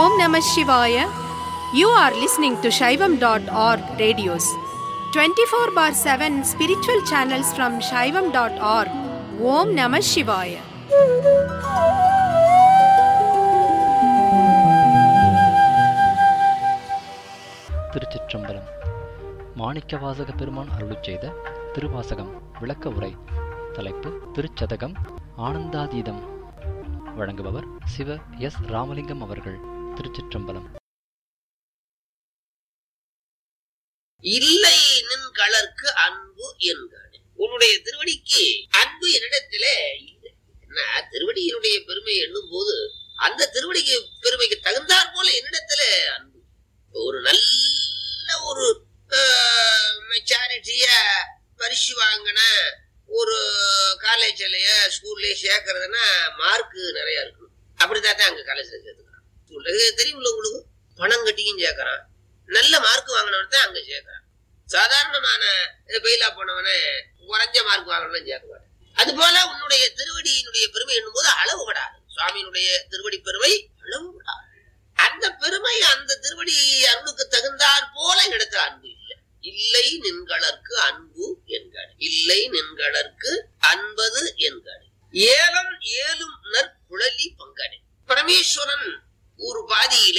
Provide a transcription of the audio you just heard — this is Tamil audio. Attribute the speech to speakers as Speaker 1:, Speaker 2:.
Speaker 1: Om Namah Shivaya. You are listening to Shaivam.org radios. 24 bar 7 spiritual channels from Shaivam.org. Om Namah Shivaya.
Speaker 2: திருச்சிற்றம்பலம் மாணிக்கவாசக பெருமான் அருளிச் செய்த திருவாசகம் விளக்க உரை தலைப்பு திருச்சதகம் ஆனந்தாதீதம் வழங்குபவர் சிவ எஸ் ராமலிங்கம் அவர்கள் திருச்சிற்றம்பலம்
Speaker 3: இல்லை நின் கலர்க்கு அன்பு என்காடு உன்னுடைய திருவடிக்கு அன்பு என்னிடத்திலே இல்லை என்ன திருவடியினுடைய பெருமை எண்ணும் போது அந்த திருவடிக்கு பெருமைக்கு தகுந்தாற் போல என்னிடத்துல அன்பு ஒரு நல்ல ஒரு மெச்சாரிட்டிய பரிசு வாங்கின ஒரு காலேஜ்லய ஸ்கூல்லயே சேர்க்கறதுன்னா மார்க் நிறைய இருக்கணும் அப்படிதான் தான் அங்க காலேஜ்ல சேர்த்துக்கிறான் ஸ்கூல்ல தெரியுமில்ல உங்களுக்கு பணம் கட்டியும் சேர்க்கறான் நல்ல மார்க் வாங்கினவன் தான் அங்க சேர்க்கறான் சாதாரணமான பெயிலா போனவனை குறைஞ்ச மார்க் வாங்கினவன் சேர்க்க மாட்டான் அது போல உன்னுடைய திருவடியினுடைய பெருமை என்னும் போது அளவு படாது சுவாமியினுடைய திருவடி பெருமை அளவு படாது அந்த பெருமை அந்த திருவடி அருளுக்கு தகுந்தாற் போல இடத்துல அன்பு இல்லை இல்லை நின்களற்கு அன்பு என்காடு இல்லை நின்களற்கு அன்பது என்காடு ஏலம் ஏலும் நற்குழலி பங்காடு பரமேஸ்வரன் ஒரு பாதியிலே